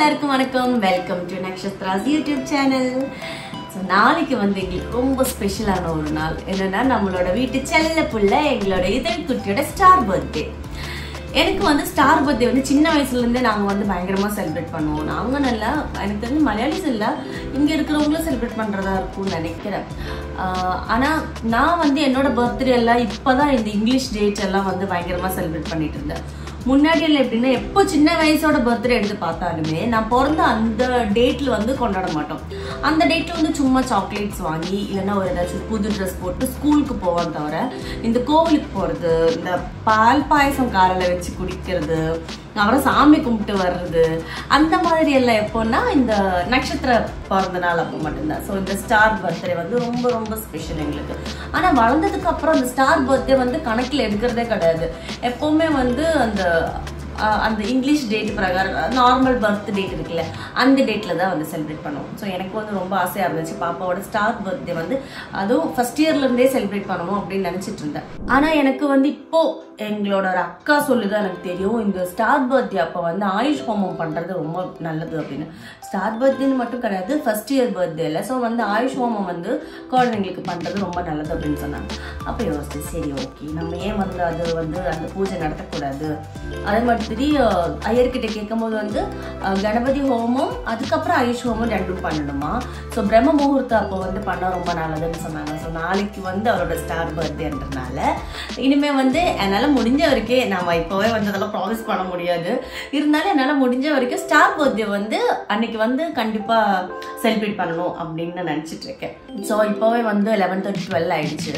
எல்லாருக்கும் வணக்கம் welcome to Nakshatras YouTube channel so நாளைக்கு வந்து எங்களுக்கு ரொம்ப ஸ்பெஷலான ஒரு நாள் என்னன்னா நம்மளோட வீட்டு செல்ல புள்ள எங்களோட இதழ் குட்டியோட ஸ்டார் பர்த்டே எனக்கு வந்து ஸ்டார் பர்த்டே வந்து சின்ன வயசுலேருந்தே நாங்கள் வந்து பயங்கரமாக செலிப்ரேட் பண்ணுவோம் நாங்கள் நல்லா எனக்கு தெரிஞ்சு மலையாளிஸ் இல்லை இங்கே இருக்கிறவங்களும் செலிப்ரேட் பண்ணுறதா இருக்கும்னு நினைக்கிறேன் ஆனால் நான் வந்து என்னோட பர்த்டே எல்லாம் இப்போ தான் இந்த இங்கிலீஷ் டேட் எல்லாம் வந்து பயங்கரமாக செலிப்ரேட் பண்ணிட்டு இருந்தேன் முன்னாடி எல்லாம் எப்படின்னா எப்போ சின்ன வயசோட பர்த்டே எடுத்து பார்த்தாலுமே நான் பிறந்த அந்த டேட்ல வந்து கொண்டாட மாட்டோம் அந்த டேட்ல வந்து சும்மா சாக்லேட்ஸ் வாங்கி இல்லைன்னா ஒரு ஏதாச்சும் புது ட்ரெஸ் போட்டு ஸ்கூலுக்கு போவோம் தவிர இந்த கோவிலுக்கு போறது இந்த பால் பாயசம் காலையில வச்சு குடிக்கிறது அப்புறம் சாமி கும்பிட்டு வர்றது அந்த மாதிரி எல்லாம் எப்போன்னா இந்த நட்சத்திர பிறந்த நாள் அப்போ மட்டும்தான் ஸோ இந்த ஸ்டார் பர்த்டே வந்து ரொம்ப ரொம்ப ஸ்பெஷல் எங்களுக்கு ஆனால் வளர்ந்ததுக்கு அப்புறம் அந்த ஸ்டார் பர்த்டே வந்து கணக்கில் எடுக்கிறதே கிடையாது எப்போவுமே வந்து அந்த அஹ், அந்த இங்கிலீஷ் டேட் பிரகாரம் நார்மல் பர்த் டேட் இருக்குல்ல அந்த டேட்டில் தான் வந்து செலிப்ரேட் பண்ணுவோம் ஸோ எனக்கு வந்து ரொம்ப ஆசையாக இருந்துச்சு பாப்பாவோட ஸ்டார் பர்த்டே வந்து அதுவும் ஃபர்ஸ்ட் இயர்லேருந்தே செலிப்ரேட் பண்ணணும் அப்படின்னு நினச்சிட்டு இருந்தேன் ஆனால் எனக்கு வந்து இப்போ எங்களோட ஒரு அக்கா சொல்லுதான் எனக்கு தெரியும் இந்த ஸ்டார் பர்த்டே அப்போ வந்து ஆயுஷ் ஹோமம் பண்ணுறது ரொம்ப நல்லது அப்படின்னு ஸ்டார் பர்த்டேன்னு மட்டும் கிடையாது ஃபர்ஸ்ட் இயர் பர்த்டேல ஸோ வந்து ஆயுஷ் ஹோமம் வந்து குழந்தைங்களுக்கு பண்ணுறது ரொம்ப நல்லது அப்படின்னு சொன்னாங்க அப்போ யோசிச்சு சரி ஓகே நம்ம ஏன் வந்து அது வந்து அந்த பூஜை நடத்தக்கூடாது அதே மாதிரி அஹ், ஐயர்கிட்ட கேட்கும்போது வந்து அஹ், கணபதி ஹோமம் அதுக்கப்புறம் ஆயுஷ் ஹோமம் ரெண்டும் பண்ணணுமா ஸோ பிரம்ம முகூர்த்தம் அப்போ வந்து பண்ணால் ரொம்ப நல்லதுன்னு சொன்னாங்க ஸோ நாளைக்கு வந்து அவரோட ஸ்டார் பர்த்டேன்றனால இனிமே வந்து என்னால் முடிஞ்ச வரைக்கும் நம்ம இப்போவே வந்து அதெல்லாம் ப்ராமிஸ் பண்ண முடியாது இருந்தாலும் என்னால் முடிஞ்ச வரைக்கும் ஸ்டார் பர்த்டே வந்து அன்னைக்கு வந்து கண்டிப்பாக செலிப்ரேட் பண்ணணும் அப்படின்னு நான் நினச்சிட்டு இருக்கேன் ஸோ இப்போவே வந்து லெவன் தேர்ட்டி டுவெல் ஆயிடுச்சு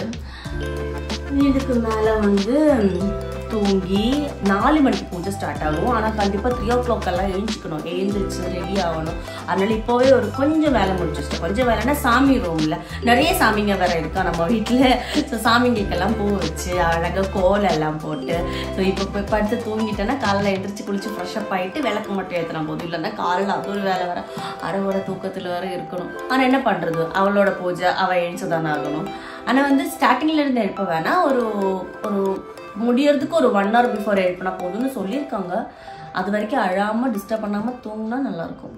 இதுக்கு மேலே வந்து தூங்கி நாலு மணிக்கு பூஜை ஸ்டார்ட் ஆகும் ஆனால் கண்டிப்பாக த்ரீ ஓ கிளாக் எல்லாம் எழுந்திக்கணும் எழுந்திரிச்சு ரெடி ஆகணும் அதனால இப்போவே ஒரு கொஞ்சம் வேலை முடிச்சிட்டேன் கொஞ்சம் வேலைன்னா சாமி ரூமில் நிறைய சாமிங்க வேற இருக்கா நம்ம வீட்டில் ஸோ சாமிங்களுக்கெல்லாம் பூ வச்சு அழகாக கோலம் எல்லாம் போட்டு ஸோ இப்போ போய் படுத்து தூங்கிட்டேன்னா காலைல எழுந்திரிச்சு குளிச்சு ஃப்ரெஷ்அப் ஆகிட்டு விளக்கு மட்டும் ஏற்றினா போதும் இல்லைன்னா காலையில் அது ஒரு வேலை வர அரைவோட தூக்கத்தில் வேற இருக்கணும் ஆனால் என்ன பண்ணுறது அவளோட பூஜை அவள் எழுந்து தானே ஆகணும் ஆனால் வந்து ஸ்டார்டிங்ல இருந்து எழுப்ப வேணாம் ஒரு ஒரு முடியறதுக்கு ஒரு ஒன் ஹவர் பிஃபோர் எழுப்பினா போதும்னு சொல்லியிருக்காங்க அது வரைக்கும் அழாமல் டிஸ்டர்ப் பண்ணாமல் தூங்கினா நல்லாயிருக்கும்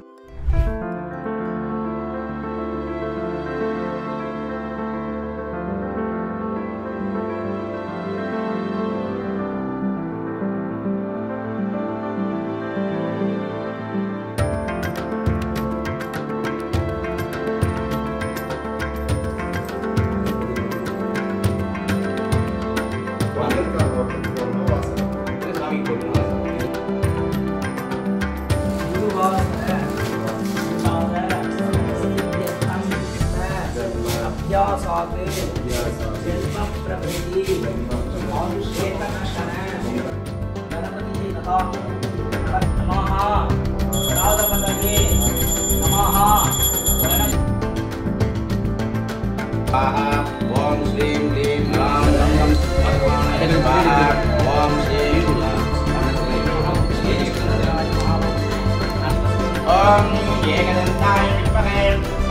स्वाहा ॐ श्रीं क्लीं रां रं भगवानाय स्वाहा ॐ श्रीं ॐ एकदन्ताय विद्महे